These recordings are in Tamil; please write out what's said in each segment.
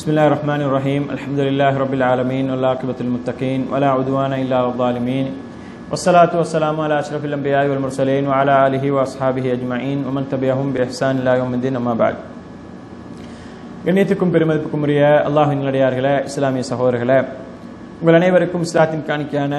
بسم الله الرحمن الرحيم الحمد لله رب العالمين والعاقبة للمتقين ولا عدوان إلا على الظالمين والصلاة والسلام على أشرف الأنبياء والمرسلين وعلى آله وأصحابه أجمعين ومن تبعهم بإحسان إلى يوم الدين أما بعد கண்ணியத்துக்கும் பெருமதிப்புக்கும் உரிய அல்லாஹின் நல்லடியார்களே இஸ்லாமிய சகோதரர்களே உங்கள் அனைவருக்கும் இஸ்லாத்தின் காணிக்கையான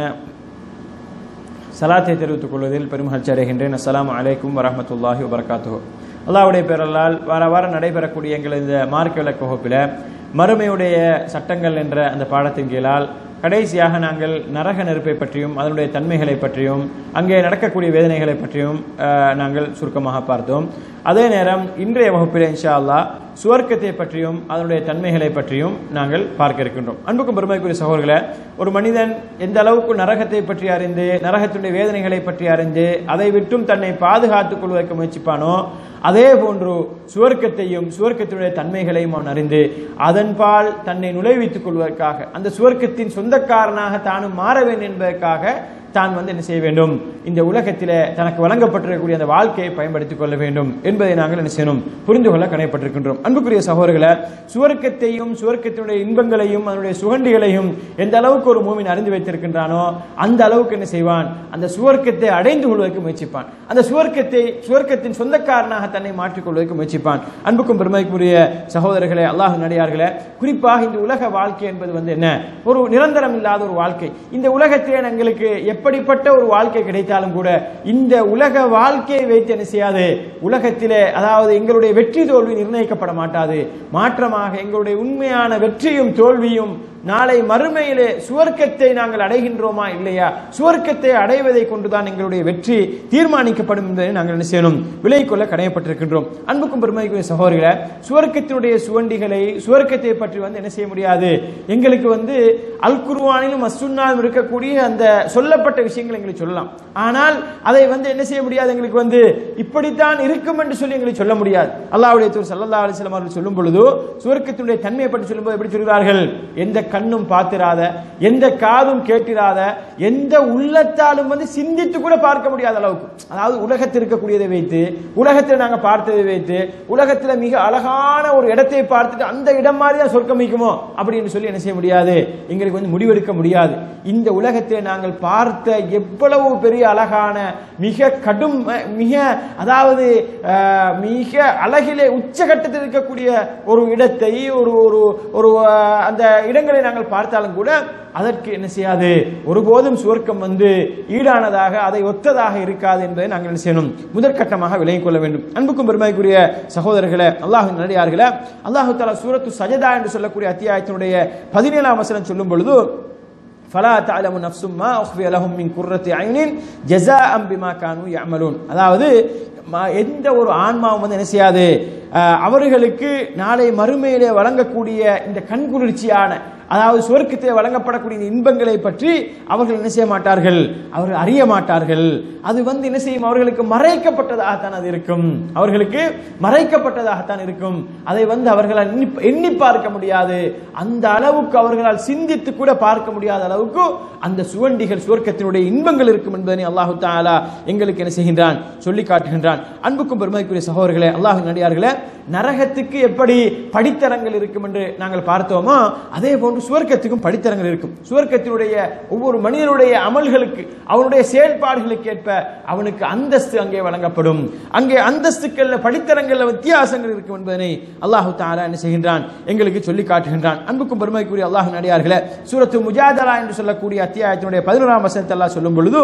சலாத்தை தெரிவித்துக் கொள்வதில் பெருமகிழ்ச்சி அடைகின்றேன் அஸ்ஸலாமு அலைக்கும் வரஹ்மத்துல்லாஹி வபரகாத்துஹு அல்லாஹ்வுடைய பேரலால் வார வாரம் நடைபெறக்கூடிய எங்கள் இந்த மார்க்க விளக்க வகுப்பில் மறுமையுடைய சட்டங்கள் என்ற அந்த பாடத்தின் கீழால் கடைசியாக நாங்கள் நரக நெருப்பை பற்றியும் அதனுடைய தன்மைகளை பற்றியும் அங்கே நடக்கக்கூடிய வேதனைகளை பற்றியும் அஹ், நாங்கள் சுருக்கமாக பார்த்தோம் அதே நேரம் இன்றைய வகுப்பில் இன்ஷா அல்லாஹ் சுவர்க்கத்தை பற்றியும் அதனுடைய தன்மைகளை பற்றியும் நாங்கள் பார்க்க இருக்கின்றோம் அன்புக்கும் பெருமைக்குரிய சகோதரர்களே ஒரு மனிதன் எந்த அளவுக்கு நரகத்தை பற்றி அறிந்து நரகத்தினுடைய வேதனைகளை பற்றி அறிந்து அதை விட்டும் தன்னை பாதுகாத்துக் கொள்வதற்கு முயற்சிப்பானோ அதே போன்று சுவர்க்கத்தையும் சுவர்க்கத்தினுடைய தன்மைகளையும் அவன் அறிந்து அதன்பால் தன்னை நுழைவித்துக் கொள்வதற்காக அந்த சுவர்க்கத்தின் சொந்தக்காரனாக தானும் மாற வேண்டும் என்பதற்காக தான் வந்து என்ன செய்ய வேண்டும் இந்த உலகத்திலே தனக்கு வழங்கப்பட்டிருக்கக்கூடிய அந்த வாழ்க்கையை பயன்படுத்திக் கொள்ள வேண்டும் என்பதை நாங்கள் என்ன செய்யணும் புரிந்து கொள்ள கணைப்பட்டிருக்கின்றோம் அன்புக்குரிய சகோதரர்களை சுவர்க்கத்தையும் சுவர்க்கத்தினுடைய இன்பங்களையும் அதனுடைய சுகண்டிகளையும் எந்த அளவுக்கு ஒரு மூமின் அறிந்து வைத்திருக்கின்றானோ அந்த அளவுக்கு என்ன செய்வான் அந்த சுவர்க்கத்தை அடைந்து கொள்வதற்கு முயற்சிப்பான் அந்த சுவர்க்கத்தை சுவர்க்கத்தின் சொந்தக்காரனாக தன்னை மாற்றிக் கொள்வதற்கு முயற்சிப்பான் அன்புக்கும் பெருமைக்குரிய சகோதரர்களே அல்லாஹ் நடிகார்களே குறிப்பாக இந்த உலக வாழ்க்கை என்பது வந்து என்ன ஒரு நிரந்தரம் இல்லாத ஒரு வாழ்க்கை இந்த உலகத்திலே எங்களுக்கு எப்படிப்பட்ட ஒரு வாழ்க்கை கிடைத்தாலும் கூட இந்த உலக வாழ்க்கையை வைத்து என்ன செய்யாது உலகத்திலே அதாவது எங்களுடைய வெற்றி தோல்வி நிர்ணயிக்கப்பட மாட்டாது மாற்றமாக எங்களுடைய உண்மையான வெற்றியும் தோல்வியும் நாளை மறுமையிலே சுவர்க்கத்தை நாங்கள் அடைகின்றோமா இல்லையா சுவர்க்கத்தை அடைவதை கொண்டுதான் எங்களுடைய வெற்றி தீர்மானிக்கப்படும் என்பதை நாங்கள் என்ன செய்யணும் விலை கொள்ள கடமைப்பட்டிருக்கின்றோம் அன்புக்கும் பெருமைக்குரிய சகோதரிகளை சுவர்க்கத்தினுடைய சுவண்டிகளை சுவர்க்கத்தை பற்றி வந்து என்ன செய்ய முடியாது எங்களுக்கு வந்து அல் குர்வானிலும் அசுன்னாலும் இருக்கக்கூடிய அந்த சொல்லப்பட்ட விஷயங்கள் எங்களுக்கு சொல்லலாம் ஆனால் அதை வந்து என்ன செய்ய முடியாது எங்களுக்கு வந்து இப்படித்தான் இருக்கும் என்று சொல்லி எங்களுக்கு சொல்ல முடியாது அல்லாஹ்வுடைய தூர் சல்லல்லா அலிஸ்லாம் அவர்கள் சொல்லும் பொழுது சுவர்க்கத்தினுடைய தன்மையை பற்றி சொல்லும்போது எப்படி சொல்கிறார்கள் எந்த கண்ணும் பார்த்திராத எந்த காதும் கேட்டிராத எந்த உள்ளத்தாலும் வந்து சிந்தித்து கூட பார்க்க முடியாத அளவுக்கு அதாவது உலகத்தில் இருக்கக்கூடியதை வைத்து உலகத்தில் நாங்க பார்த்ததை வைத்து உலகத்தில் மிக அழகான ஒரு இடத்தை பார்த்துட்டு அந்த இடம் மாதிரி தான் சொர்க்கம் வைக்குமோ அப்படின்னு சொல்லி என்ன செய்ய முடியாது எங்களுக்கு வந்து முடிவெடுக்க முடியாது இந்த உலகத்தில் நாங்கள் பார்த்த எவ்வளவு பெரிய அழகான மிக கடும் அஹ், மிக அதாவது அஹ், மிக அழகிலே உச்சகட்டத்தில் இருக்கக்கூடிய ஒரு இடத்தை ஒரு ஒரு ஒரு அஹ், அந்த இடங்களை நாங்கள் பார்த்தாலும் கூட அதற்கு என்ன செய்யாது ஒருபோதும் சுவர்க்கம் வந்து ஈடானதாக அதை ஒத்ததாக இருக்காது என்பதை நாங்கள் என்ன செய்யணும் முதற்கட்டமாக விலகிக் கொள்ள வேண்டும் அன்புக்கும் பெருமைக்குரிய சகோதரர்களே அல்லாஹ் நடிகார்களே அல்லாஹு தாலா சூரத்து சஜதா என்று சொல்லக்கூடிய அத்தியாயத்தினுடைய பதினேழாம் வசனம் சொல்லும் பொழுது ஃபலா தஅலமு நஃப்சும் மா உஃபிய லஹும் மின் குர்ரத்தி ஐனின் ஜஸாஅம் பிமா கானூ யஅமலூன் அதாவது ம- எந்த ஒரு ஆன்மாவும் வந்து என்ன செய்யாது அஹ், அவர்களுக்கு நாளை மறுமையிலே வழங்கக்கூடிய இந்த கண்குளிர்ச்சியான அதாவது சுவர்க்கத்தில் வழங்கப்படக்கூடிய இந்த இன்பங்களை பற்றி அவர்கள் என்ன செய்ய மாட்டார்கள் அவர்கள் அறிய மாட்டார்கள் அது வந்து என்ன செய்யும் அவர்களுக்கு மறைக்கப்பட்டதாகத்தான் அது இருக்கும் அவர்களுக்கு மறைக்கப்பட்டதாகத்தான் இருக்கும் அதை வந்து அவர்களால் எண்ணி எண்ணி பார்க்க முடியாது அந்த அளவுக்கு அவர்களால் சிந்தித்து கூட பார்க்க முடியாத அளவுக்கு அந்த சுவண்டிகள் சுவர்க்கத்தினுடைய இன்பங்கள் இருக்கும் என்பதனை அல்லாஹு தாலா எங்களுக்கு என்ன செய்கின்றான் சொல்லி காட்டுகின்றான் அன்புக்கும் பெருமைக்குரிய சகோதரர்களே அல்லாஹ் நடிகார்களே நரகத்துக்கு எப்படி படித்தரங்கள் இருக்கும் என்று நாங்கள் பார்த்தோமோ அதே போன்று சுவர்க்கத்துக்கும் படித்தரங்கள் இருக்கும் சுவர்க்கத்தினுடைய ஒவ்வொரு மனிதனுடைய அமல்களுக்கு அவனுடைய செயல்பாடுகளுக்கு ஏற்ப அவனுக்கு அந்தஸ்து அங்கே வழங்கப்படும் அங்கே அந்தஸ்துக்கள்ல படித்தரங்கள்ல வித்தியாசங்கள் இருக்கும் என்பதனை அல்லாஹு தாலா என்ன செய்கின்றான் எங்களுக்கு சொல்லி காட்டுகின்றான் அன்புக்கும் பெருமைக்குரிய அல்லாஹ் நடிகார்களே சூரத்து முஜாதலா என்று சொல்லக்கூடிய அத்தியாயத்தினுடைய பதினோராம் வசனத்தை அல்லாஹ் சொல்லும் பொழுது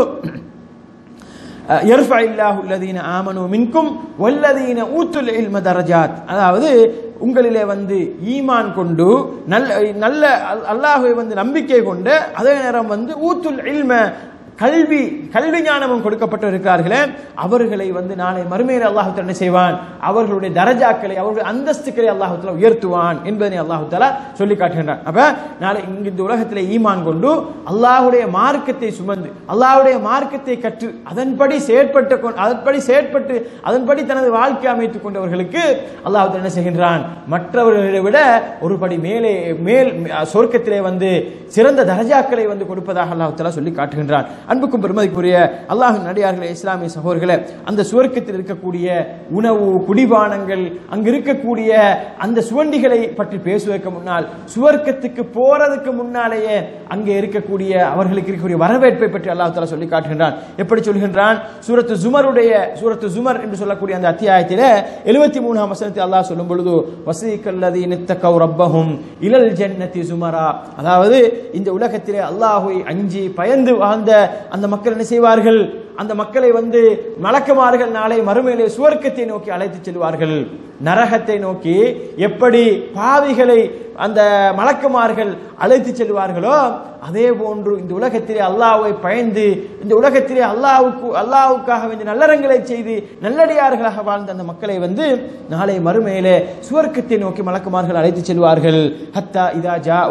யர்ஃபா இல்லாஹு அல்லதீன ஆமனு மின்கும் வல்லதீன ஊத்துல் இல்ம தரஜாத் அதாவது உங்களிலே வந்து ஈமான் கொண்டு நல்ல நல்ல அல்- அல்லாஹ்வை வந்து நம்பிக்கை கொண்டு அதே நேரம் வந்து ஊத்துல் இல்ம கல்வி கல்வி ஞானமும் கொடுக்கப்பட்டு இருக்கிறார்களே அவர்களை வந்து நாளை மறுமையில் அல்லாஹு என்ன செய்வான் அவர்களுடைய தரஜாக்களை அவர்களுடைய அந்தஸ்துக்களை அல்லாஹு தஆலா உயர்த்துவான் என்பதை அல்லாஹு தஆலா சொல்லி காட்டுகின்றான் அப்ப நாளை இங்கு இந்த உலகத்தில் ஈமான் கொண்டு அல்லாஹ்வுடைய மார்க்கத்தை சுமந்து அல்லாஹ்வுடைய மார்க்கத்தை கற்று அதன்படி செயற்பட்டு கொண்டு அதன்படி செயற்பட்டு அதன்படி தனது வாழ்க்கை அமைத்துக் கொண்டவர்களுக்கு அல்லாஹ் தஆலா என்ன செய்கின்றான் மற்றவர்களை விட ஒரு படி மேலே மேல் சொர்க்கத்திலே வந்து சிறந்த தரஜாக்களை வந்து கொடுப்பதாக அல்லாஹ் தஆலா சொல்லி காட்டுகின்றான் அன்புக்கும் பெருமதிக்குரிய அல்லாஹின் நடிகார்களே இஸ்லாமிய சகோதரர்களே அந்த சுவர்க்கத்தில் இருக்கக்கூடிய உணவு குடிபானங்கள் அங்கு இருக்கக்கூடிய அந்த சுவண்டிகளை பற்றி பேசுவதற்கு முன்னால் சுவர்க்கத்துக்கு போறதுக்கு முன்னாலேயே அங்கே இருக்கக்கூடிய அவர்களுக்கு இருக்கக்கூடிய வரவேற்பை பற்றி அல்லாஹ் தஆலா சொல்லி காட்டுகின்றான் எப்படி சொல்கின்றான் சூரத்து ஜுமருடைய சூரத்து ஜுமர் என்று சொல்லக்கூடிய அந்த அத்தியாயத்திலே எழுபத்தி மூணாம் வசனத்தை அல்லாஹ் சொல்லும் பொழுது வசீக்கல்லதி நித்தக்கவ் ரப்பஹும் இலல் ஜன்னதி சுமரா அதாவது இந்த உலகத்திலே அல்லாஹ்வை அஞ்சி பயந்து வாழ்ந்த அந்த மக்கள் என்ன செய்வார்கள் அந்த மக்களை வந்து மலக்குமார்கள் நாளை மறுமையிலே சுவர்க்கத்தை நோக்கி அழைத்து செல்வார்கள் நரகத்தை நோக்கி எப்படி பாவிகளை அந்த மலக்குமார்கள் அழைத்து செல்வார்களோ அதே போன்று இந்த உலகத்திலே அல்லாஹ்வை பயந்து இந்த உலகத்திலே அல்லாஹ்வுக்கு அல்லாஹ்வுக்காக வேண்டிய நல்லறங்களை செய்து நல்லடியார்களாக வாழ்ந்த அந்த மக்களை வந்து நாளை மறுமையிலே சுவர்க்கத்தை நோக்கி மலக்குமார்கள் அழைத்து செல்வார்கள் ஹத்தா இதா ஜா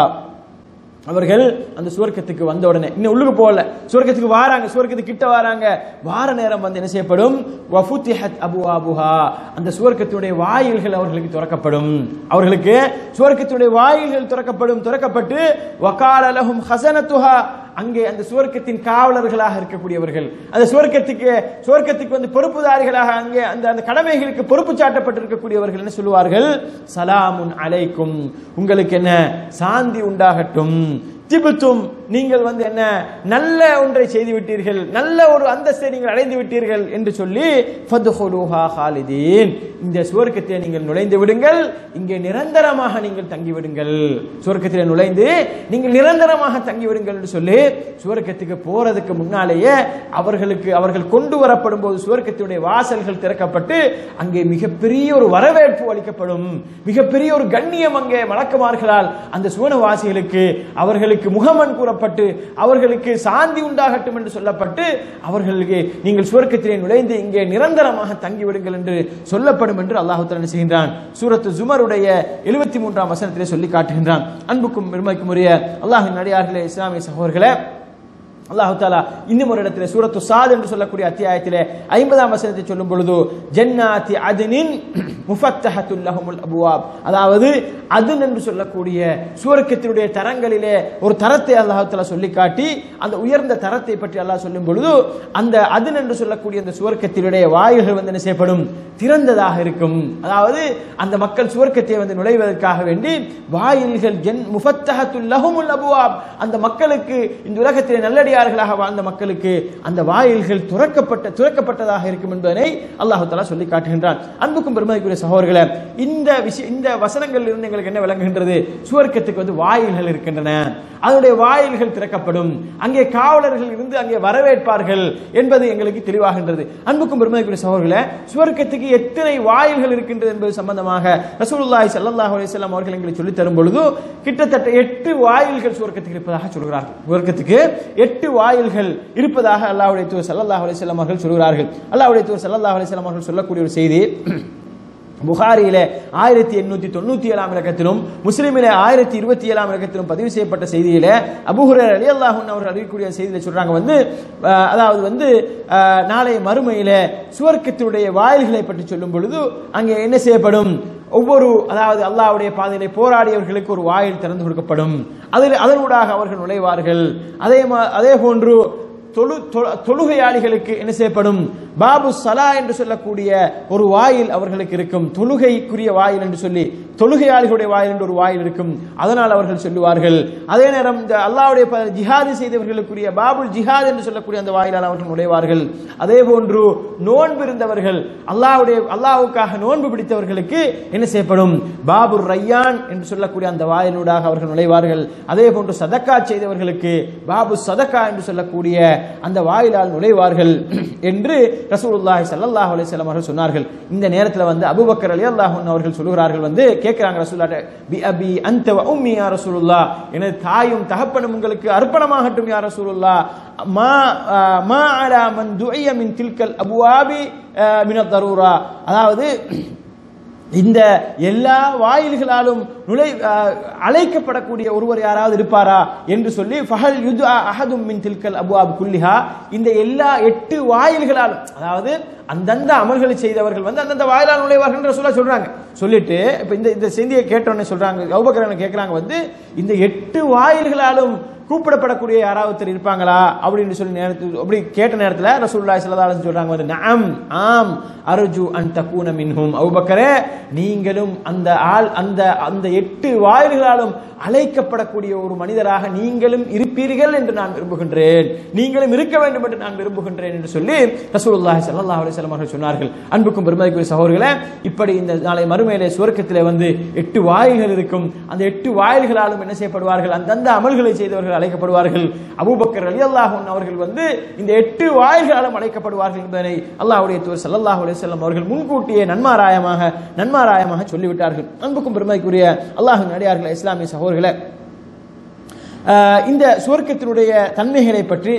அவர்கள் அந்த சுவர்க்கத்துக்கு வந்த உடனே இன்னும் உள்ளுக்கு போகல சுவர்க்கத்துக்கு வாராங்க சுவர்க்கத்துக்கு கிட்ட வராங்க வார நேரம் வந்து என்ன செய்யப்படும் வஃபுத்திஹத் அபுவாபுஹா அந்த சுவர்க்கத்தினுடைய வாயில்கள் அவர்களுக்கு திறக்கப்படும் அவர்களுக்கு சுவர்க்கத்தினுடைய வாயில்கள் திறக்கப்படும் திறக்கப்பட்டு வகால லஹும் ஹசனத்துஹா அங்கே அந்த சுவர்க்கத்தின் காவலர்களாக இருக்கக்கூடியவர்கள் அந்த சுவர்க்கத்துக்கு சுவர்க்கத்துக்கு வந்து பொறுப்புதாரிகளாக அங்கே அந்த அந்த கடமைகளுக்கு பொறுப்பு சாட்டப்பட்டிருக்கக்கூடியவர்கள் என்ன சொல்லுவார்கள் சலாமுன் அலைக்கும் உங்களுக்கு என்ன சாந்தி உண்டாகட்டும் திபுத்தும் நீங்கள் வந்து என்ன நல்ல ஒன்றை செய்து விட்டீர்கள் நல்ல ஒரு அந்தஸ்தை நீங்கள் அடைந்து விட்டீர்கள் என்று சொல்லி ஃபதுஹுலுஹா ஹாலிதீன் இந்த சுவர்க்கத்தை நீங்கள் நுழைந்து விடுங்கள் இங்கே நிரந்தரமாக நீங்கள் தங்கி விடுங்கள் சுவர்க்கத்தில் நுழைந்து நீங்கள் நிரந்தரமாக தங்கி விடுங்கள் என்று சொல்லி சுவர்க்கத்துக்கு போறதுக்கு முன்னாலேயே அவர்களுக்கு அவர்கள் கொண்டு வரப்படும் போது சுவர்க்கத்தினுடைய வாசல்கள் திறக்கப்பட்டு அங்கே மிகப்பெரிய ஒரு வரவேற்பு அளிக்கப்படும் மிகப்பெரிய ஒரு கண்ணியம் அங்கே மலக்குமார்களால் அந்த சுவனவாசிகளுக்கு அவர்களுக்கு முகமன் கூறப்பட்டு அவர்களுக்கு சாந்தி உண்டாகட்டும் என்று சொல்லப்பட்டு அவர்களுக்கு நீங்கள் சுவர்க்கத்திலே நுழைந்து இங்கே நிரந்தரமாக தங்கிவிடுங்கள் என்று சொல்லப்படும் என்று அல்லாஹு தஆலா என்ன செய்கின்றான் சூரத்து ஜுமருடைய எழுபத்தி மூன்றாம் வசனத்திலே சொல்லி காட்டுகின்றான் அன்புக்கும் பெருமைக்கும் உரிய அல்லாஹின் நடிகார்களே இஸ்லாமிய சகோதரர்களே அல்லாஹு தாலா இன்னும் ஒரு இடத்துல சூரத்து சாத் என்று சொல்லக்கூடிய அத்தியாயத்திலே ஐம்பதாம் வசனத்தை சொல்லும் பொழுது ஜன்னாத்தி அதினின் முஃபத்தஹத்துல் லஹுமுல் அபுவாப் அதாவது அதுன் என்று சொல்லக்கூடிய சுவர்க்கத்தினுடைய தரங்களிலே ஒரு தரத்தை அல்லாஹு தாலா சொல்லி காட்டி அந்த உயர்ந்த தரத்தை பற்றி அல்லாஹ் சொல்லும் பொழுது அந்த அதுன் என்று சொல்லக்கூடிய அந்த சுவர்க்கத்தினுடைய வாயில்கள் வந்து என்ன செய்யப்படும் திறந்ததாக இருக்கும் அதாவது அந்த மக்கள் சுவர்க்கத்தை வந்து நுழைவதற்காக வேண்டி வாயில்கள் ஜன் முஃபத்தஹத்துல் லஹுமுல் அபுவாப் அந்த மக்களுக்கு இந்த உலகத்திலே நல்லடியார்களாக வாழ்ந்த மக்களுக்கு அந்த வாயில்கள் துறக்கப்பட்ட துறக்கப்பட்டதாக இருக்கும் என்பதனை அல்லாஹு தஆலா சொல்லி காட்டுகின்றான் அன்புக்கும் பெருமதிக்குரிய சகோதரர்களே இந்த விஷய இந்த வசனங்கள் இருந்து எங்களுக்கு என்ன விளங்குகின்றது சுவர்க்கத்துக்கு வந்து வாயில்கள் இருக்கின்றன அதனுடைய வாயில்கள் திறக்கப்படும் அங்கே காவலர்கள் இருந்து அங்கே வரவேற்பார்கள் என்பது எங்களுக்கு தெளிவாகின்றது அன்புக்கும் பெருமதிக்குரிய சகோதரர்களே சுவர்க்கத்துக்கு எத்தனை வாயில்கள் இருக்கின்றது என்பது சம்பந்தமாக ரசூலுல்லாஹி ஸல்லல்லாஹு அலைஹி வஸல்லம் அவர்கள் எங்களுக்கு சொல்லித் தரும் பொழுது கிட்டத்தட்ட எட்டு வாயில்கள் சுவர்க்கத்துக்கு இருப்பதாக சொல்கிறார்கள் சுவர்க்கத்துக்கு எட்டு வாயில்கள் இருப்பதாக அல்லாஹ்வுடைய தூதர் ஸல்லல்லாஹு அலைஹி வஸல்லம் அவர்கள் சொல்கிறார்கள் அல்லாஹ்வுடைய தூதர் ஸல்லல்லாஹு அலைஹி வஸல்லம் அவர்கள் சொல்லக்கூடிய ஒரு செய்தி புகாரியிலே ஆயிரத்தி எண்ணூத்தி தொண்ணூத்தி ஏழாம் இலக்கத்திலும் முஸ்லிமிலே ஆயிரத்தி இருபத்தி ஏழாம் இலக்கத்திலும் பதிவு செய்யப்பட்ட செய்தியிலே அபுஹுரர் அலி அல்லாஹூன் அவர்கள் அறிவிக்கக்கூடிய செய்தியில சொல்றாங்க வந்து அஹ், அதாவது வந்து அஹ், நாளை மறுமையிலே சுவர்க்கத்தினுடைய வாயில்களை பற்றி சொல்லும் பொழுது அங்கே என்ன செய்யப்படும் ஒவ்வொரு அதாவது அல்லாஹ்வுடைய பாதையிலே போராடியவர்களுக்கு ஒரு வாயில் திறந்து கொடுக்கப்படும் அதில் அதனூடாக அவர்கள் நுழைவார்கள் அதே மா- அதே போன்று தொழு தொழு- தொழுகையாளிகளுக்கு என்ன செய்யப்படும் பாபு சலா என்று சொல்லக்கூடிய ஒரு வாயில் அவர்களுக்கு இருக்கும் தொழுகைக்குரிய வாயில் என்று சொல்லி தொழுகையாளிகளுடைய வாயில் என்று ஒரு வாயில் இருக்கும் அதனால் அவர்கள் சொல்லுவார்கள் அதே நேரம் இந்த அல்லாஹ்வுடைய ப- ஜிஹாது செய்தவர்களுக்குரிய பாபுல் ஜிஹாத் என்று சொல்லக்கூடிய அந்த வாயிலால் அவர்கள் நுழைவார்கள் அதே போன்று நோன்பு இருந்தவர்கள் அல்லாஹ்வுடைய அல்லாஹ்வுக்காக நோன்பு பிடித்தவர்களுக்கு என்ன செய்யப்படும் பாபுர் ரையான் என்று சொல்லக்கூடிய அந்த வாயிலூடாக அவர்கள் நுழைவார்கள் அதே போன்று சதக்கா செய்தவர்களுக்கு பாபு சதக்கா என்று சொல்லக்கூடிய அந்த வாயிலால் நுழைவார்கள் என்று ரசூலுல்லாஹி ஸல்லல்லாஹு அலைஹி வஸல்லம் அவர்கள் சொன்னார்கள் இந்த நேரத்தில் வந்து அபூபக்கர் ரலியல்லாஹு அன்ஹு அவர்கள் சொல்கிறார்கள் வந்து கேட்கிறாங்க ரசூலுல்லாஹ் பி அபி அன்த வ உம்மி யா ரசூலுல்லாஹ் எனது தாயும் தகப்பனும் உங்களுக்கு அர்ப்பணமாகட்டும் யா ரசூலுல்லாஹ் மா அஹ், மா அலா மன் துஇய மின் தில்கல் அபுவாபி அஹ், மினத் தரூரா அதாவது இந்த எல்லா வாயில்களாலும் நுழை அஹ், அழைக்கப்படக்கூடிய ஒருவர் யாராவது இருப்பாரா என்று சொல்லி ஃபஹல் யுது அஹதும் மின் தில்கல் அபுவாப் குல்லிஹா இந்த எல்லா எட்டு வாயில்களாலும் அதாவது அந்தந்த அமல்களை செய்தவர்கள் வந்து அந்தந்த வாயிலால் நுழைவார்கள் சொல்ல சொல்றாங்க சொல்லிட்டு இப்ப இந்த இந்த செய்தியை கேட்டோன்னே சொல்றாங்க அவுபக்கரன் கேட்கறாங்க வந்து இந்த எட்டு வாயில்களாலும் கூப்பிடப்படக்கூடிய யாராவது ஒருத்தர் இருப்பாங்களா அப்படின்னு சொல்லி நேரத்தில் அப்படி கேட்ட நேரத்தில் ரசூலுல்லாஹி ஸல்லல்லாஹு அலைஹி வஸல்லம் சொல்றாங்க வந்து நஅம் ஆம் அர்ஜு அன் தகூன மின்ஹும் அபூபக்கரே நீங்களும் அந்த ஆள் அந்த அந்த எட்டு வாயில்களாலும் அழைக்கப்படக்கூடிய ஒரு மனிதராக நீங்களும் இருப்பீர்கள் என்று நான் விரும்புகின்றேன் நீங்களும் இருக்க வேண்டும் என்று நான் விரும்புகின்றேன் என்று சொல்லி ரசூலுல்லாஹி ஸல்லல்லாஹு அலைஹி வஸல்லம் அவர்கள் சொன்னார்கள் அன்புக்கும் பெருமதிக்குரிய சகோதரர்களே இப்படி இந்த நாளை மறுமையிலே சுவர்க்கத்திலே வந்து எட்டு வாயில்கள் இருக்கும் அந்த எட்டு வாயில்களாலும் என்ன செய்யப்படுவார்கள் அந்தந்த அமல்களை செய்தவர்கள் அழைக்கப்படுவார்கள் அபூபக்கர் ரலியல்லாஹு அன்ஹு அவர்கள் வந்து இந்த எட்டு வாயில்களாலும் அழைக்கப்படுவார்கள் என்பதனை அல்லாஹ்வுடைய தூதர் ஸல்லல்லாஹு அலைஹி வஸல்லம் அவர்கள் முன்கூட்டியே நன்மாராயமாக நன்மாராயமாக சொல்லிவிட்டார்கள் அன்புக்கும் பெருமதிக்குரிய அல்லாஹ்வின் அடியார்களே இஸ்லாமிய சகோதரர்களே ஆஹ் இந்த சுவர்க்கத்தினுடைய தன்மைகளை பற்றி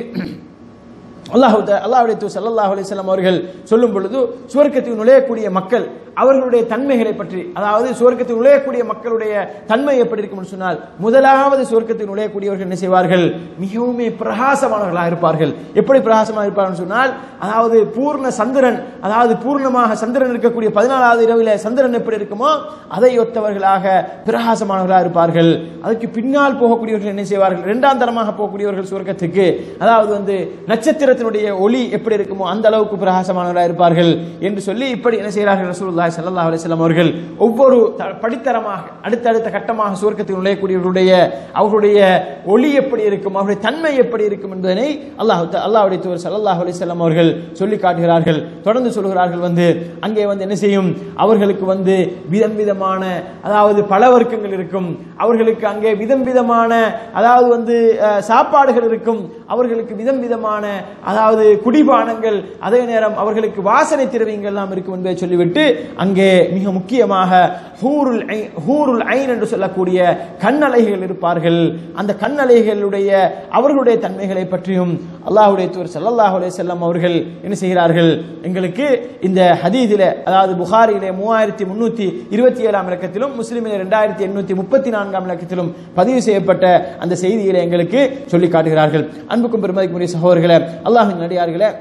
அல்லாஹு அல்லாஹுடைய தூ சல்லல்லாஹு அலைஹி வஸல்லம் அவர்கள் சொல்லும் பொழுது சுவர்க்கத்தில் நுழையக்கூடிய மக்கள் அவர்களுடைய தன்மைகளை பற்றி அதாவது சுவர்க்கத்தில் நுழையக்கூடிய மக்களுடைய தன்மை எப்படி இருக்கும் என்று சொன்னால் முதலாவது சுவர்க்கத்தில் நுழையக்கூடியவர்கள் என்ன செய்வார்கள் மிகவும் பிரகாசமானவர்களாக இருப்பார்கள் எப்படி பிரகாசமாக இருப்பார்கள் சொன்னால் அதாவது பூர்ண சந்திரன் அதாவது பூர்ணமாக சந்திரன் இருக்கக்கூடிய பதினாலாவது இரவில சந்திரன் எப்படி இருக்குமோ அதை ஒத்தவர்களாக பிரகாசமானவர்களாக இருப்பார்கள் அதுக்கு பின்னால் போகக்கூடியவர்கள் என்ன செய்வார்கள் இரண்டாம் தரமாக போகக்கூடியவர்கள் சுவர்க்கத்துக்கு அதாவது வந்து நட்சத்திரத்தினுடைய ஒளி எப்படி இருக்குமோ அந்த அளவுக்கு பிரகாசமானவர்களாக இருப்பார்கள் என்று சொல்லி இப்படி என்ன செய்கிறார்கள் ரசூலுல்லாஹி ஸல்லல்லாஹு அலைஹி வஸல்லம் அவர்கள் ஒவ்வொரு த- படித்தரமாக அடுத்தடுத்த கட்டமாக சுவர்க்கத்தில் நுழையக்கூடியவர்களுடைய அவர்களுடைய ஒளி எப்படி இருக்கும் அவருடைய தன்மை எப்படி இருக்கும் என்பதனை அல்லாஹ் அல்லாஹ்வுடைய தூதர் ஸல்லல்லாஹு அலைஹி வஸல்லம் அவர்கள் சொல்லி காட்டுகிறார்கள் தொடர்ந்து சொல்கிறார்கள் வந்து அங்கே வந்து என்ன செய்யும் அவர்களுக்கு வந்து விதம் விதமான அதாவது பல வர்க்கங்கள் இருக்கும் அவர்களுக்கு அங்கே விதம் விதமான அதாவது வந்து அஹ், சாப்பாடுகள் இருக்கும் அவர்களுக்கு விதம் விதமான அதாவது குடிபானங்கள் அதே நேரம் அவர்களுக்கு வாசனை திரவியங்கள் எல்லாம் இருக்கும் என்பதை சொல்லிவிட்டு அங்கே மிக முக்கியமாக ஹூருல் ஐ- ஹூருல் ஐன் என்று சொல்லக்கூடிய கண்ணலைகள் இருப்பார்கள் அந்த கண்ணலைகளுடைய அவர்களுடைய தன்மைகளை பற்றியும் அல்லாஹ்வுடைய தூர் ஸல்லல்லாஹு அலைஹி வஸல்லம் அவர்கள் என்ன செய்கிறார்கள் எங்களுக்கு இந்த ஹதீதிலே அதாவது புகாரியிலே மூவாயிரத்தி முன்னூத்தி இருபத்தி ஏழாம் இலக்கத்திலும் முஸ்லிமிலே ரெண்டாயிரத்தி எண்ணூத்தி முப்பத்தி நான்காம் இலக்கத்திலும் பதிவு செய்யப்பட்ட அந்த செய்தியிலே எங்களுக்கு சொல்லி காட்டுகிறார்கள் அன்புக்கும் பெருமதிக்குரிய சகோதரர்களே அல்லாஹின் நடிகார்களே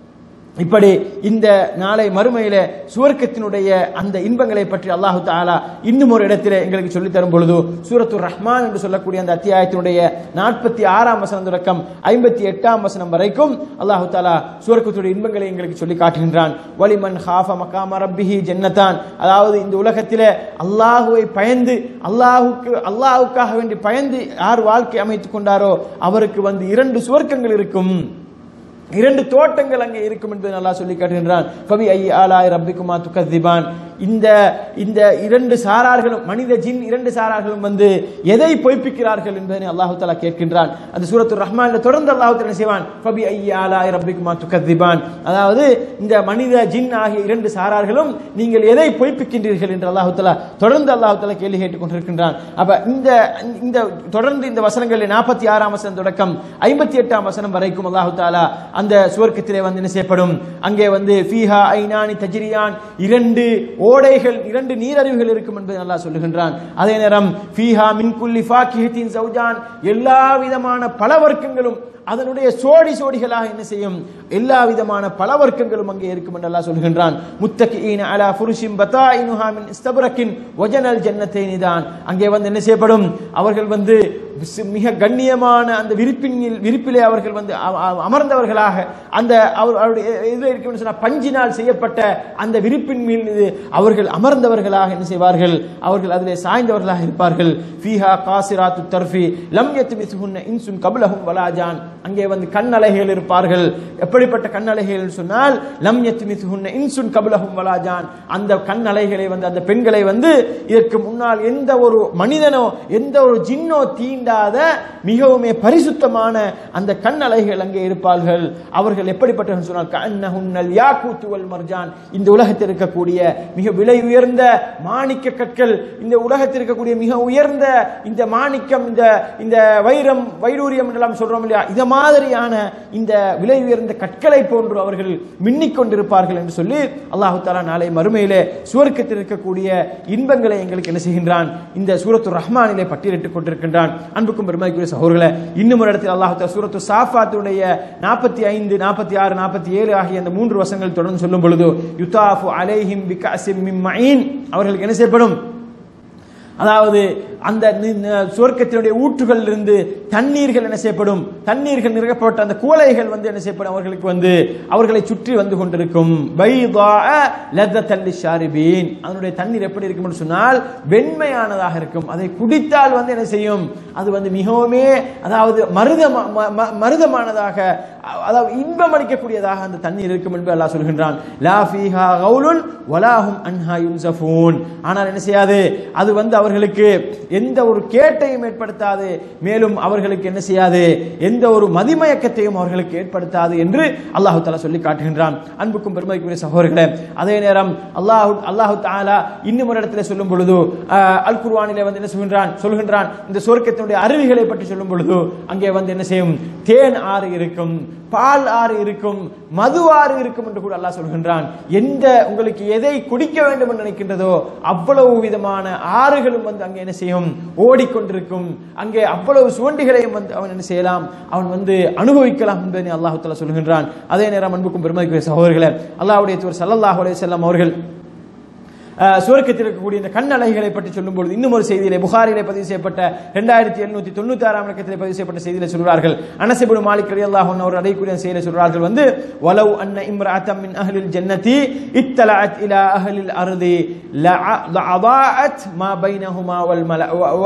இப்படி இந்த நாளை மறுமையில சுவர்க்கத்தினுடைய அந்த இன்பங்களை பற்றி அல்லாஹு தாலா இன்னும் ஒரு இடத்திலே எங்களுக்கு சொல்லித் தரும் பொழுது சூரத்து ரஹ்மான் என்று சொல்லக்கூடிய அந்த அத்தியாயத்தினுடைய நாற்பத்தி ஆறாம் வசனம் தொடக்கம் ஐம்பத்தி எட்டாம் வசனம் வரைக்கும் அல்லாஹு தாலா சுவர்க்கத்துடைய இன்பங்களை எங்களுக்கு சொல்லி காட்டுகின்றான் வலிமன் ஹாஃப மகாம ரப்பிஹி ஜன்னத்தான் அதாவது இந்த உலகத்திலே அல்லாஹுவை பயந்து அல்லாஹுக்கு அல்லாஹுக்காக வேண்டி பயந்து யார் வாழ்க்கை அமைத்துக் கொண்டாரோ அவருக்கு வந்து இரண்டு சுவர்க்கங்கள் இருக்கும் இரண்டு தோட்டங்கள் அங்கே இருக்கும் என்று நல்லா சொல்லி காட்டுகின்றான் ஃபபி ஐ ஆலாய் ரப்பிக்குமா துக்கதிபான் இந்த இந்த இரண்டு சாரார்களும் மனித ஜின் இரண்டு சாரார்களும் வந்து எதை பொய்ப்பிக்கிறார்கள் என்பதை அல்லாஹு தஆலா கேட்கின்றான் அந்த சூரத்து ரஹ்மான் தொடர்ந்து அல்லாஹு தஆலா என்ன செய்வான் ஃபபி ஐ ஆலாய் ரப்பிக்குமா துக்கதிபான் அதாவது இந்த மனித ஜின் ஆகிய இரண்டு சாரார்களும் நீங்கள் எதை பொய்ப்பிக்கின்றீர்கள் என்று அல்லாஹு தஆலா தொடர்ந்து அல்லாஹு தஆலா கேள்வி கேட்டுக் கொண்டிருக்கின்றான் அப்ப இந்த இந்த தொடர்ந்து இந்த வசனங்களில் நாற்பத்தி ஆறாம் வசனம் தொடக்கம் ஐம்பத்தி எட்டாம் வசனம் வரைக்கும் அல்லாஹு தாலா அந்த சுவர்க்கத்திலே வந்து என்ன செய்யப்படும் அங்கே வந்து ஃபீஹா ஐனானி தஜ்ரியான் இரண்டு ஓடைகள் இரண்டு நீரருவிகள் இருக்கும் என்பதை அல்லாஹ் சொல்லுகின்றான் அதே நேரம் ஃபீஹா மின் குல்லி ஃபாக்கிஹத்தின் சௌஜான் எல்லா விதமான பல வர்க்கங்களும் அதனுடைய சோடி சோடிகளாக என்ன செய்யும் எல்லா விதமான பல வர்க்கங்களும் அங்கே இருக்கும் என்று அல்லாஹ் சொல்கின்றான் முத்தகிஈன அலா ஃபுருஷிம் பதாயினுஹா மின் இஸ்தபரக்கின் வஜனல் ஜன்னத்தைனி தான் அங்கே வந்து என்ன செய்யப்படும் அவர்கள் வந்து சி- மிக கண்ணியமான அந்த விரிப்பின் விரிப்பிலே அவர்கள் வந்து அ- அ- அமர்ந்தவர்களாக அந்த அவர் அவருடைய இதில் இருக்கும் சொன்னா பஞ்சினால் செய்யப்பட்ட அந்த விரிப்பின் மீது அவர்கள் அமர்ந்தவர்களாக என்ன செய்வார்கள் அவர்கள் அதிலே சாய்ந்தவர்களாக இருப்பார்கள் ஃபீஹா காசிராத்து தர்ஃபி லம் யத்மிசுஹுன்ன இன்சுன் கபலஹும் வலாஜான் அங்கே வந்து கண்ணலைகள் இருப்பார்கள் எப்படிப்பட்ட கண்ணலைகள் என்று சொன்னால் லம் யத்மிசுஹுன்ன இன்சுன் கபலஹும் வலாஜான் அந்த கண்ணலைகளை வந்து அந்த பெண்களை வந்து இதற்கு முன்னால் எந்த ஒரு மனிதனோ எந்த ஒரு ஜின்னோ தீண்டாத மிகவுமே பரிசுத்தமான அந்த கண்ணலைகள் அங்கே இருப்பார்கள் அவர்கள் எப்படிப்பட்டவர்கள் சொன்னால் கண்ணஹுன்னல் யாக்கூத்து வல் மர்ஜான் இந்த உலகத்தில் இருக்கக்கூடிய மிக விலை உயர்ந்த மாணிக்க கற்கள் இந்த உலகத்தில் இருக்கக்கூடிய மிக உயர்ந்த இந்த மாணிக்கம் இந்த இந்த வைரம் வைடூரியம் என்றெல்லாம் சொல்றோம் இல்லையா இந்த மாதிரியான இந்த விலை உயர்ந்த கற்களை போன்று அவர்கள் மின்னிக் கொண்டிருப்பார்கள் என்று சொல்லி அல்லாஹு தாலா நாளை மறுமையிலே சுவர்க்கத்தில் இருக்கக்கூடிய இன்பங்களை எங்களுக்கு என்ன செய்கின்றான் இந்த சூரத்து ரஹ்மானிலே பட்டியலிட்டுக் கொண்டிருக்கின்றான் அன்புக்கும் பெருமைக்குரிய சகோதரர்களே இன்னும் ஒரு இடத்தில் அல்லாஹ் தஆலா சூரத்து சாஃபாத்துடைய நாற்பத்தி ஐந்து நாற்பத்தி ஆறு நாற்பத்தி ஏழு ஆகிய அந்த மூன்று வசங்கள் தொடர்ந்து சொல்லும் பொழுது யுதாஃபு அலைஹிம் பிகாசிம் மின் மயின் அவர்களுக்கு என்ன செய்யப்படும் அதாவது அந்த நி- ந- சுவர்க்கத்தினுடைய ஊற்றுகள் இருந்து தண்ணீர்கள் என்ன செய்யப்படும் தண்ணீர்கள் நிரப்பப்பட்ட அந்த குவளைகள் வந்து என்ன செய்யப்படும் அவர்களுக்கு வந்து அவர்களை சுற்றி வந்து கொண்டிருக்கும் பைதாஅ லதத்தல் லிஷாரிபீன் அதனுடைய தண்ணீர் எப்படி இருக்கும் சொன்னால் வெண்மையானதாக இருக்கும் அதை குடித்தால் வந்து என்ன செய்யும் அது வந்து மிகவுமே அதாவது மருதமா ம- ம- மருதமானதாக அ- அதாவது இன்பம் அளிக்கக்கூடியதாக அந்த தண்ணீர் இருக்கும் என்று அல்லாஹ் சொல்கின்றான் லா ஃபீஹா கவுலுன் வலாஹும் அன்ஹா யுன்சஃபூன் ஆனால் என்ன செய்யாது அது வந்து அவர்களுக்கு எந்த ஒரு கேட்டையும் ஏற்படுத்தாது மேலும் அவர்களுக்கு என்ன செய்யாது எந்த ஒரு மதிமயக்கத்தையும் அவர்களுக்கு ஏற்படுத்தாது என்று அல்லாஹு தாலா சொல்லி காட்டுகின்றான் அன்புக்கும் பெருமைக்குரிய சகோதரர்களே அதே நேரம் அல்லாஹு அல்லாஹு தாலா இன்னும் ஒரு இடத்துல சொல்லும் பொழுது ஆஹ், அல் குர்ஆனிலே வந்து என்ன சொல்கின்றான் சொல்கின்றான் இந்த சொர்க்கத்தினுடைய அருவிகளை பற்றி சொல்லும் பொழுது அங்கே வந்து என்ன செய்யும் தேன் ஆறு இருக்கும் பால் ஆறு இருக்கும் மது ஆறு இருக்கும் என்று கூட அல்லாஹ் சொல்கின்றான் எந்த உங்களுக்கு எதை குடிக்க வேண்டும் என்று நினைக்கின்றதோ அவ்வளவு விதமான ஆறுகளும் வந்து அங்கே என்ன செய்யும் ஓடிக்கொண்டிருக்கும் அங்கே அவ்வளவு சுவண்டிகளையும் வந்து அவன் என்ன செய்யலாம் அவன் வந்து அனுபவிக்கலாம் என்பதை அல்லாஹு தஆலா சொல்கின்றான் அதே நேரம் அன்புக்கும் பெருமைக்குரிய சகோதரர்களே அல்லாஹ்வுடைய தூர் ஸல்லல்லாஹு அலைஹி வஸல்லம் அவர்கள் அஹ், சுவர்க்கத்தில் இருக்கக்கூடிய இந்த கண்ணலைகளை பற்றி சொல்லும்போது இன்னும் ஒரு செய்தியிலே புகாரிலே பதிவு செய்யப்பட்ட ரெண்டாயிரத்தி எழுநூத்தி தொண்ணூத்தி ஆறாம் இலக்கத்திலே பதிவு செய்யப்பட்ட செய்தியிலே சொல்கிறார்கள் அனசிபுடு மாலிக் ரலியல்லாஹு அன்ஹு அவர் அடையக்கூடிய செய்தியிலே சொல்கிறார்கள் வந்து வலவ் அன்ன இம்ரஅத்தம் மின் அஹ்லில் ஜன்னதி இத்தலஅத் இலா அஹ்லில் அர்தி லஅதாஅத் மா பைனஹுமா வல் மல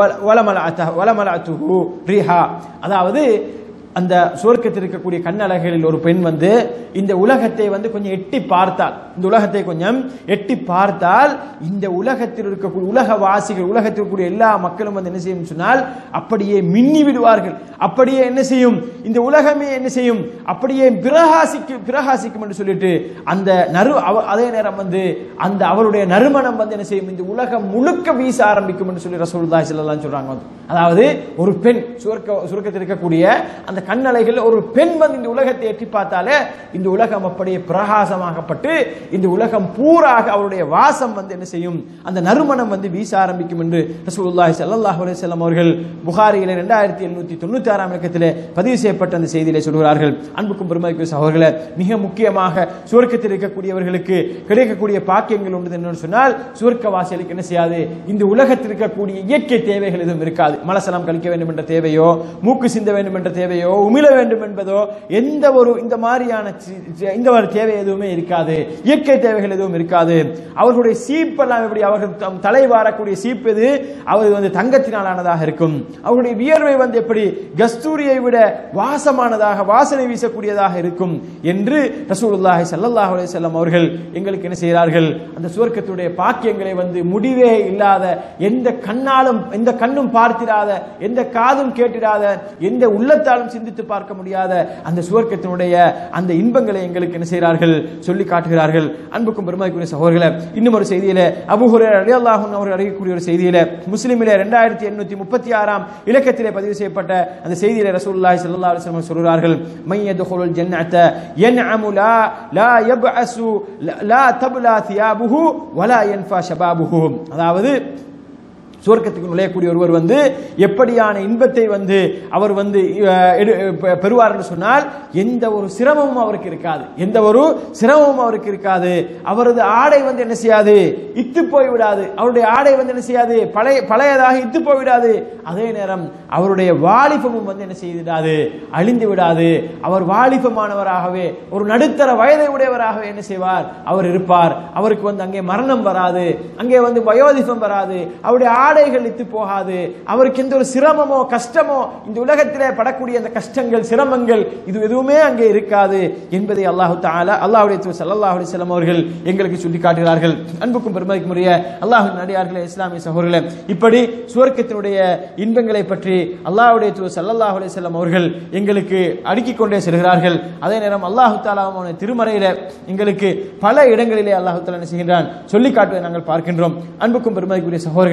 வலமலஅத வலமலஅத்துஹு ரிஹா அதாவது அந்த சுவர்க்கத்தில் இருக்கக்கூடிய கண்ணழகளில் ஒரு பெண் வந்து இந்த உலகத்தை வந்து கொஞ்சம் எட்டி பார்த்தால் இந்த உலகத்தை கொஞ்சம் எட்டி பார்த்தால் இந்த உலகத்தில் இருக்கக்கூடிய உலக வாசிகள் உலகத்தில் இருக்கக்கூடிய எல்லா மக்களும் வந்து என்ன செய்யும் சொன்னால் அப்படியே மின்னி விடுவார்கள் அப்படியே என்ன செய்யும் இந்த உலகமே என்ன செய்யும் அப்படியே பிரகாசிக்கும் பிரகாசிக்கும் என்று சொல்லிட்டு அந்த நறு அவ- அதே நேரம் வந்து அந்த அவருடைய நறுமணம் வந்து என்ன செய்யும் இந்த உலகம் முழுக்க வீச ஆரம்பிக்கும் என்று சொல்லி ரசூலுல்லாஹி ஸல்லல்லாஹு அலைஹி சொல்றாங்க வந்து அதாவது ஒரு பெண் சுவர்க்க சுவர்க்கத்தில் இருக்கக்கூடிய அந்த கண்ணலைகள் ஒரு பெண் வந்து இந்த உலகத்தை எட்டி பார்த்தாலே இந்த உலகம் அப்படியே பிரகாசமாகப்பட்டு இந்த உலகம் பூராக அவருடைய வாசம் வந்து என்ன செய்யும் அந்த நறுமணம் வந்து வீச ஆரம்பிக்கும் என்று ரசூலுல்லாஹி ஸல்லல்லாஹு அலைஹி வஸல்லம் அவர்கள் புகாரியிலே ரெண்டாயிரத்தி எழுநூத்தி தொண்ணூத்தி ஆறாம் இலக்கத்திலே பதிவு செய்யப்பட்ட அந்த செய்தியிலே சொல்கிறார்கள் அன்புக்கும் பெருமைக்கும் சகோதரர்களே மிக முக்கியமாக சுவர்க்கத்தில் இருக்கக்கூடியவர்களுக்கு கிடைக்கக்கூடிய பாக்கியங்கள் உண்டு என்னன்னு சொன்னால் சுவர்க்க வாசிகளுக்கு என்ன செய்யாது இந்த உலகத்தில் இருக்கக்கூடிய இயற்கை தேவைகள் எதுவும் இருக்காது மலசலம் கழிக்க வேண்டும் என்ற தேவையோ மூக்கு சிந்த வேண்டும் என்ற தேவையோ உமிழ வேண்டும் என்பதோ எந்த ஒரு இந்த மாதிரியான சி- சி- இந்த ஒரு தேவை எதுவுமே இருக்காது இயற்கை தேவைகள் எதுவும் இருக்காது அவர்களுடைய சீப்பெல்லாம் எப்படி அவர்கள் தம் தலை வாரக்கூடிய சீப் எது அவர் வந்து தங்கத்தினால் ஆனதாக இருக்கும் அவருடைய வியர்வை வந்து எப்படி கஸ்தூரியை விட வாசமானதாக வாசனை வீசக்கூடியதாக இருக்கும் என்று ரசூலுல்லாஹி ஸல்லல்லாஹு அலைஹி வஸல்லம் அவர்கள் எங்களுக்கு என்ன செய்கிறார்கள் அந்த சுவர்க்கத்துடைய பாக்கியங்களை வந்து முடிவே இல்லாத எந்த கண்ணாலும் எந்த கண்ணும் பார்த்திராத எந்த காதும் கேட்டிராத எந்த உள்ளத்தாலும் சிந்தித்து பார்க்க முடியாத அந்த சுவர்க்கத்தினுடைய அந்த இன்பங்களை எங்களுக்கு என்ன செய்கிறார்கள் சொல்லி காட்டுகிறார்கள் அன்புக்கும் பெருமைக்குரிய சகோதரர்களே இன்னும் ஒரு செய்தியில அபூ ஹுரைரா ரலியல்லாஹு அன்ஹு அவர்கள் அறிவிக்கக்கூடிய ஒரு செய்தியில முஸ்லிமிலே ரெண்டாயிரத்தி எண்ணூத்தி முப்பத்தி ஆறாம் இலக்கத்திலே பதிவு செய்யப்பட்ட அந்த செய்தியில ரசூலுல்லாஹி ஸல்லல்லாஹு அலைஹி வஸல்லம் சொல்கிறார்கள் மை யதுகுலுல் ஜன்னத யன்அமு லா லா யப்அசு லா தப்லா தியாபுஹு வலா யன்ஃபா ஷபாபுஹு அதாவது சுவர்க்கத்துக்கு நுழையக்கூடிய ஒருவர் வந்து எப்படியான இன்பத்தை வந்து அவர் வந்து அஹ், எடு- பெ- பெறுவார் என்று சொன்னால் எந்த ஒரு சிரமமும் அவருக்கு இருக்காது எந்த ஒரு சிரமமும் அவருக்கு இருக்காது அவரது ஆடை வந்து என்ன செய்யாது இத்து போய் விடாது அவருடைய ஆடை வந்து என்ன செய்யாது பழைய பழையதாக இத்து போய் விடாது அதே நேரம் அவருடைய வாலிபமும் வந்து என்ன செய்திடாது அழிந்து விடாது அவர் வாலிபமானவராகவே ஒரு நடுத்தர வயதை உடையவராகவே என்ன செய்வார் அவர் இருப்பார் அவருக்கு வந்து அங்கே மரணம் வராது அங்கே வந்து வயோதிபம் வராது அவருடைய ஆடைகள் இத்து போகாது அவருக்கு எந்த ஒரு சிரமமோ கஷ்டமோ இந்த உலகத்திலே படக்கூடிய அந்த கஷ்டங்கள் சிரமங்கள் இது எதுவுமே அங்கே இருக்காது என்பதை அல்லாஹு தாலா அல்லாஹுடைய தூதர் ஸல்லல்லாஹு அலைஹி வஸல்லம் அவர்கள் எங்களுக்கு சொல்லி காட்டுகிறார்கள் அன்புக்கும் பெருமதிக்கும் உரிய அல்லாஹின் நடிகார்களே இஸ்லாமிய சகோதரர்களே இப்படி சுவர்க்கத்தினுடைய இன்பங்களை பற்றி அல்லாஹ்வுடைய தூதர் ஸல்லல்லாஹு அலைஹி வஸல்லம் அவர்கள் எங்களுக்கு அடுக்கிக் கொண்டே செல்கிறார்கள் அதே நேரம் அல்லாஹு தாலா அவனுடைய திருமறையில எங்களுக்கு பல இடங்களிலே அல்லாஹு தாலா என்ன செய்கின்றான் சொல்லி காட்டுவதை நாங்கள் பார்க்கின்றோம் அன்புக்கும் பெருமதிக்குரிய சகோதரர்களே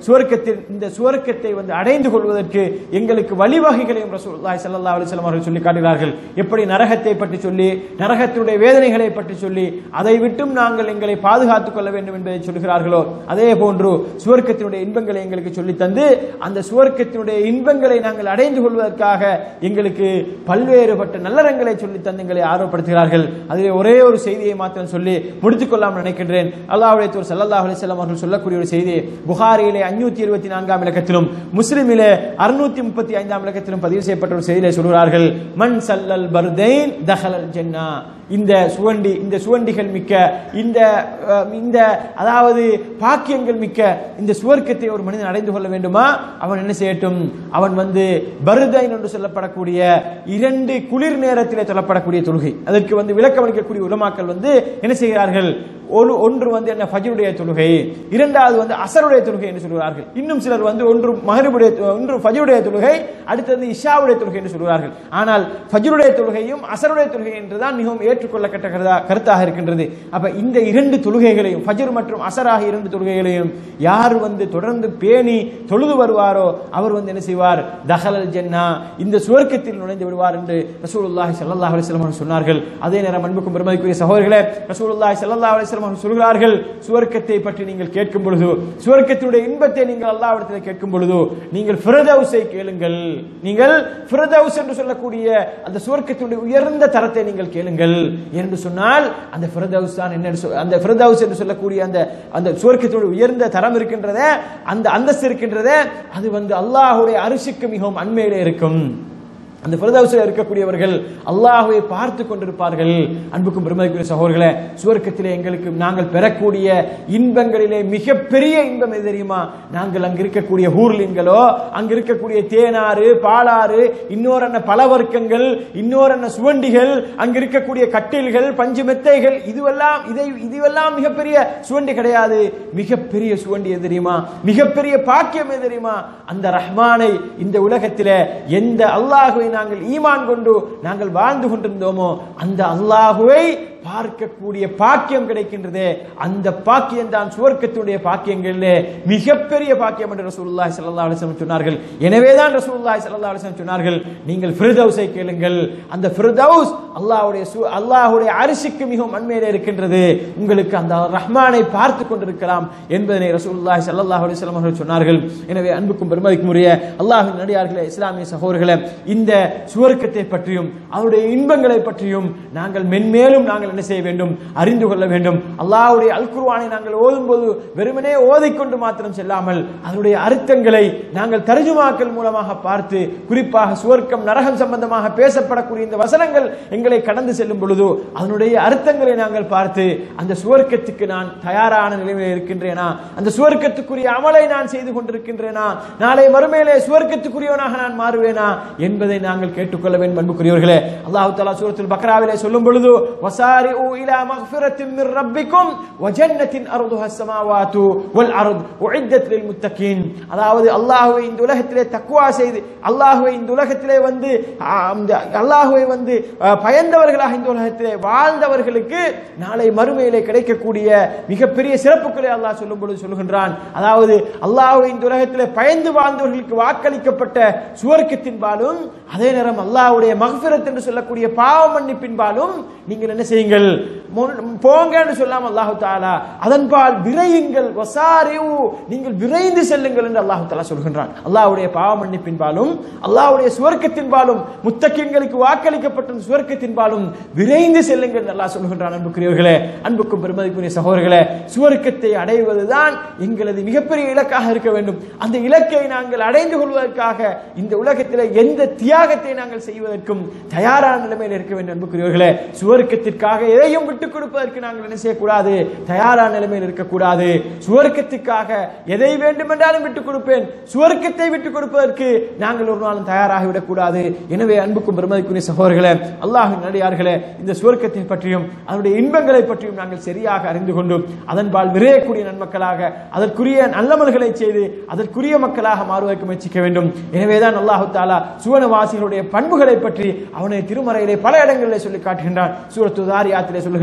சுவர்க்கத்தில் இந்த சுவர்க்கத்தை வந்து அடைந்து கொள்வதற்கு எங்களுக்கு வழிவகைகளையும் ரசூலுல்லாஹி ஸல்லல்லாஹு அலைஹி வஸல்லம் அவர்கள் சொல்லி காட்டுகிறார்கள் எப்படி நரகத்தை பற்றி சொல்லி நரகத்தினுடைய வேதனைகளை பற்றி சொல்லி அதை விட்டும் நாங்கள் எங்களை பாதுகாத்துக் கொள்ள வேண்டும் என்பதை சொல்கிறார்களோ அதே போன்று சுவர்க்கத்தினுடைய இன்பங்களை எங்களுக்கு சொல்லி தந்து அந்த சுவர்க்கத்தினுடைய இன்பங்களை நாங்கள் அடைந்து கொள்வதற்காக எங்களுக்கு பல்வேறுபட்ட நல்லறங்களை சொல்லி தந்து எங்களை ஆர்வப்படுத்துகிறார்கள் அதிலே ஒரே ஒரு செய்தியை மாத்திரம் சொல்லி முடித்துக் கொள்ளாமல் நினைக்கின்றேன் அல்லாஹ்வுடைய தூர் ஸல்லல்லாஹு அலைஹி வஸல்லம் அவர்கள் சொல்லக்கூடிய ஒரு செய்தி புகாரியிலே அஞ்சூத்தி இருபத்தி நான்காம் இலக்கத்திலும் முஸ்லிமிலே அறுநூத்தி முப்பத்தி ஐந்தாம் இலக்கத்திலும் பதிவு செய்யப்பட்ட ஒரு செய்தியிலே சொல்கிறார்கள் மன் சல்லல் பர்தைன் தஹலல் ஜன்னா இந்த சுவண்டி இந்த சுவண்டிகள் மிக்க இந்த அஹ், இந்த அதாவது பாக்கியங்கள் மிக்க இந்த சுவர்க்கத்தை ஒரு மனிதன் அடைந்து கொள்ள வேண்டுமா அவன் என்ன செய்யட்டும் அவன் வந்து பருதைன் என்று சொல்லப்படக்கூடிய இரண்டு குளிர் நேரத்திலே சொல்லப்படக்கூடிய தொழுகை அதற்கு வந்து விளக்கம் அளிக்கக்கூடிய உலமாக்கள் வந்து என்ன செய்கிறார்கள் ஒரு ஒன்று வந்து என்ன ஃபஜ்ருடைய தொழுகை இரண்டாவது வந்து அசருடைய தொழுகை என்று சொல்கிறார்கள் இன்னும் சிலர் வந்து ஒன்று மகரிபுடைய ஒன்று ஃபஜ்ருடைய தொழுகை அடுத்தது இஷாவுடைய தொழுகை என்று சொல்கிறார்கள் ஆனால் ஃபஜ்ருடைய தொழுகையும் அசருடைய தொழுகை என்றுதான் மிகவும் ஏற்றுக்கொள்ளப்பட்ட கருதா- கருத்தாக இருக்கின்றது அப்ப இந்த இரண்டு தொழுகைகளையும் ஃபஜ்ர் மற்றும் அசராக இரண்டு தொழுகைகளையும் யார் வந்து தொடர்ந்து பேணி தொழுது வருவாரோ அவர் வந்து என்ன செய்வார் தஹலல் ஜன்னா இந்த சுவர்க்கத்தில் நுழைந்து விடுவார் என்று ரசூலுல்லாஹி ஸல்லல்லாஹு அலைஹி வஸல்லம் அவர்கள் சொன்னார்கள் அதே நேரம் அன்புக்கும் பெருமதிக்குரிய சகோதரர்களே ரசூலுல்லாஹி ஸல்லல்லாஹு அலைஹி வஸல்லம் அவர்கள் சொல்கிறார்கள் சுவர்க்கத்தை பற்றி நீங்கள் கேட்கும் பொழுது சுவர்க்கத்தினுடைய இன்பத்தை நீங்கள் அல்லாஹ்விடத்தில் கேட்கும் பொழுது நீங்கள் ஃபிரதௌஸை கேளுங்கள் நீங்கள் ஃபிரதௌஸ் என்று சொல்லக்கூடிய அந்த சுவர்க்கத்தினுடைய உயர்ந்த தரத்தை நீங்கள் கேளுங்கள் என்று சொன்னால் அந்த ஃபிரதௌஸ் தான் என்ன சொல்- அந்த ஃபிரதௌஸ் என்று சொல்லக்கூடிய அந்த அந்த சுவர்க்கத்தினுடைய உயர்ந்த தரம் இருக்கின்றதே அந்த அந்தஸ்து இருக்கின்றதே அது வந்து அல்லாஹ்வுடைய அரிசிக்கு மிகவும் அண்மையிலே இருக்கும் அந்த பிரதவசில் இருக்கக்கூடியவர்கள் அல்லாஹ்வை பார்த்து கொண்டிருப்பார்கள் அன்புக்கும் பெருமதிக்குரிய சகோதரர்களே சுவர்க்கத்திலே எங்களுக்கு நாங்கள் பெறக்கூடிய இன்பங்களிலே மிகப்பெரிய இன்பம் எது தெரியுமா நாங்கள் அங்கு இருக்கக்கூடிய ஹூர்லின்களோ அங்கு இருக்கக்கூடிய தேனாறு பாலாறு இன்னொரு என்ன பலவர்க்கங்கள் இன்னொரு என்ன சுவண்டிகள் அங்கு இருக்கக்கூடிய கட்டில்கள் பஞ்சு மெத்தைகள் இதுவெல்லாம் இதை இதுவெல்லாம் மிகப்பெரிய சுவண்டி கிடையாது மிகப்பெரிய சுவண்டி எது தெரியுமா மிகப்பெரிய பாக்கியம் எது தெரியுமா அந்த ரஹ்மானை இந்த உலகத்திலே எந்த அல்லாஹுவை நாங்கள் ஈமான் கொண்டு நாங்கள் வாழ்ந்து கொண்டிருந்தோமோ அந்த அல்லாஹுவை பார்க்கக்கூடிய பாக்கியம் கிடைக்கின்றதே அந்த பாக்கியம் தான் சுவர்க்கத்துடைய பாக்கியங்களிலே மிகப்பெரிய பாக்கியம் என்று ரசூலுல்லாஹி ஸல்லல்லாஹு அலைஹி வஸல்லம் சொன்னார்கள் எனவே தான் ரசூலுல்லாஹி ஸல்லல்லாஹு அலைஹி வஸல்லம் சொன்னார்கள் நீங்கள் ஃபிர்தௌஸை கேளுங்கள் அந்த ஃபிர்தௌஸ் அல்லாஹ்வுடைய சு- அல்லாஹ்வுடைய அரிசிக்கு மிகவும் அண்மையிலே இருக்கின்றது உங்களுக்கு அந்த ரஹ்மானை பார்த்து கொண்டிருக்கலாம் என்பதனை ரசூலுல்லாஹி ஸல்லல்லாஹு அலைஹி வஸல்லம் அவர்கள் சொன்னார்கள் எனவே அன்புக்கும் பெருமதிக்கும் உரிய அல்லாஹ்வின் நடிகார்களே இஸ்லாமிய சகோதரர்களே இந்த சுவர்க்கத்தை பற்றியும் அவருடைய இன்பங்களை பற்றியும் நாங்கள் மென்மேலும் நாங்கள் என்ன செய்ய வேண்டும் அறிந்து கொள்ள வேண்டும் அல்லாஹ்வுடைய அல் குர்ஆனை நாங்கள் ஓதும்போது வெறுமனே ஓதிக்கொண்டு மாத்திரம் செல்லாமல் அதனுடைய அர்த்தங்களை நாங்கள் தர்ஜுமாக்கள் மூலமாக பார்த்து குறிப்பாக சுவர்க்கம் நரகம் சம்பந்தமாக பேசப்படக்கூடிய இந்த வசனங்கள் எங்களை கடந்து செல்லும் பொழுது அதனுடைய அர்த்தங்களை நாங்கள் பார்த்து அந்த சுவர்க்கத்துக்கு நான் தயாரான நிலைமையில் இருக்கின்றேனா அந்த சுவர்க்கத்துக்குரிய அமலை நான் செய்து கொண்டிருக்கின்றேனா நாளை மறுமையிலே சுவர்க்கத்துக்குரியவனாக நான் மாறுவேனா என்பதை நாங்கள் கேட்டுக்கொள்ள வேண்டும் அன்புக்குரியவர்களே அல்லாஹ் தஆலா சூரத்துல் பக்ராவிலே சொல்லும் பொழுது வசாரிஉ இலா மக்ஃபிரத்தின் மிர் ரப்பிக்கும் வஜன்னத்தின் அர்துஹா ஸமாவாத்து வல் அர்த் உஇத்தத் லில் முத்தகீன் அதாவது அல்லாஹ்வை இந்த உலகத்திலே தக்வா செய்து அல்லாஹ்வை இந்த உலகத்திலே வந்து ஆ, இந்த அல்லாஹ்வை வந்து ஆ, பயந்தவர்களாக இந்த உலகத்திலே வாழ்ந்தவர்களுக்கு நாளை மறுமையிலே கிடைக்கக்கூடிய மிகப்பெரிய சிறப்புகளை அல்லாஹ் சொல்லும் பொழுது சொல்கின்றான் அதாவது அல்லாஹ்வை இந்த உலகத்திலே பயந்து வாழ்ந்தவர்களுக்கு வாக்களிக்கப்பட்ட சுவர்க்கத்தின்பாலும் அதே நேரம் அல்லாஹ்வுடைய மகஃபிரத் என்று சொல்லக்கூடிய பாவ மன்னிப்பின்பாலும் நீங்கள் என்ன செய்யுங்கள் முன்- போங்கன்னு சொல்லாம அல்லாஹு தாலா அதன்பால் விரையுங்கள் வசாரிவு நீங்கள் விரைந்து செல்லுங்கள் என்று அல்லாஹு தாலா சொல்கின்றான் அல்லாஹ்வுடைய பாவ மன்னிப்பின்பாலும் அல்லாஹ்வுடைய சுவர்க்கத்தின்பாலும் முத்தக்கின்களுக்கு வாக்களிக்கப்பட்ட அந்த சுவர்க்கத்தின்பாலும் விரைந்து செல்லுங்கள் என்று அல்லாஹ் சொல்கின்றான் அன்புக்குரியவர்களே அன்புக்கும் பெருமதிக்குரிய சகோதரர்களே சுவர்க்கத்தை அடைவதுதான் எங்களது மிகப்பெரிய இலக்காக இருக்க வேண்டும் அந்த இலக்கை நாங்கள் அடைந்து கொள்வதற்காக இந்த உலகத்தில் எந்த தியாகத்தை நாங்கள் செய்வதற்கும் தயாரான நிலைமையில் இருக்க வேண்டும் அன்புக்குரியவர்களே சுவர்க்கத்திற்காக எதையும் விட்டுக் கொடுப்பதற்கு நாங்கள் என்ன செய்யக்கூடாது தயாரான நிலைமையில் இருக்கக்கூடாது சுவர்க்கத்துக்காக எதை வேண்டுமென்றாலும் விட்டுக் கொடுப்பேன் சுவர்க்கத்தை விட்டுக் கொடுப்பதற்கு நாங்கள் ஒரு நாளும் தயாராகி விடக்கூடாது எனவே அன்புக்கும் பெருமதிக்குரிய சகோதரர்களே அல்லாஹின் நடிகார்களே இந்த சுவர்க்கத்தை பற்றியும் அதனுடைய இன்பங்களை பற்றியும் நாங்கள் சரியாக அறிந்து கொண்டும் அதன்பால் விரையக்கூடிய நன்மக்களாக அதற்குரிய நல்லமல்களை செய்து அதற்குரிய மக்களாக மாறுவதற்கு முயற்சிக்க வேண்டும் எனவேதான் அல்லாஹு தாலா சுவனவாசிகளுடைய பண்புகளை பற்றி அவனை திருமறையிலே பல இடங்களிலே சொல்லி காட்டுகின்றான் சூரத்து தாரியாத்திலே சொல்லுகின்றான்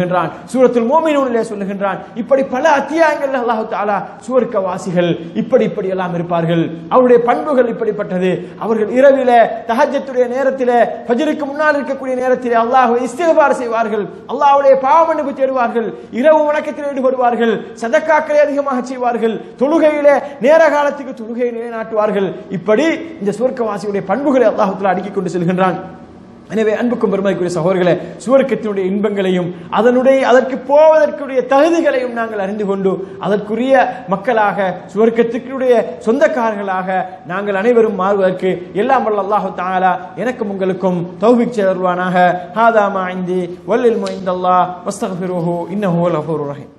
சொல்லுகின்றான் சூரத்துல் மோமினூனிலே சொல்லுகின்றான் இப்படி பல அத்தியாயங்கள் அல்லாஹ் தாலா சுவர்க்க வாசிகள் இப்படி இப்படி எல்லாம் இருப்பார்கள் அவருடைய பண்புகள் இப்படிப்பட்டது அவர்கள் இரவிலே தஹஜத்துடைய நேரத்திலே ஃபஜ்ருக்கு முன்னால் இருக்கக்கூடிய நேரத்திலே அல்லாஹ்வை இஸ்திக்பார் செய்வார்கள் அல்லாஹ்வுடைய பாவ மன்னிப்பு தேடுவார்கள் இரவு வணக்கத்தில் ஈடுபடுவார்கள் சதக்காக்களை அதிகமாக செய்வார்கள் தொழுகையிலே நேர காலத்துக்கு தொழுகையை நிலைநாட்டுவார்கள் இப்படி இந்த சுவர்க்கவாசியுடைய பண்புகளை அல்லாஹ் தஆலா அடுக்கிக் கொண்டு செல்கின்றான் எனவே அன்புக்கும் பெருமதிக்குரிய சகோதரர்களே சுவர்க்கத்தினுடைய இன்பங்களையும் அதனுடைய அதற்கு போவதற்குரிய தகுதிகளையும் நாங்கள் அறிந்து கொண்டு அதற்குரிய மக்களாக சுவர்க்கத்திற்குரிய சொந்தக்காரர்களாக நாங்கள் அனைவரும் மாறுவதற்கு எல்லாம் வல்ல அல்லாஹு தஆலா எனக்கும் உங்களுக்கும் தௌபிக் சேர்வானாக ஹாதா மா இந்தி வல்லில் மொய்ந்தல்லா வஸ்தக்ஃபிருஹு இன்னஹு வல் கஃபூருர் ரஹீம்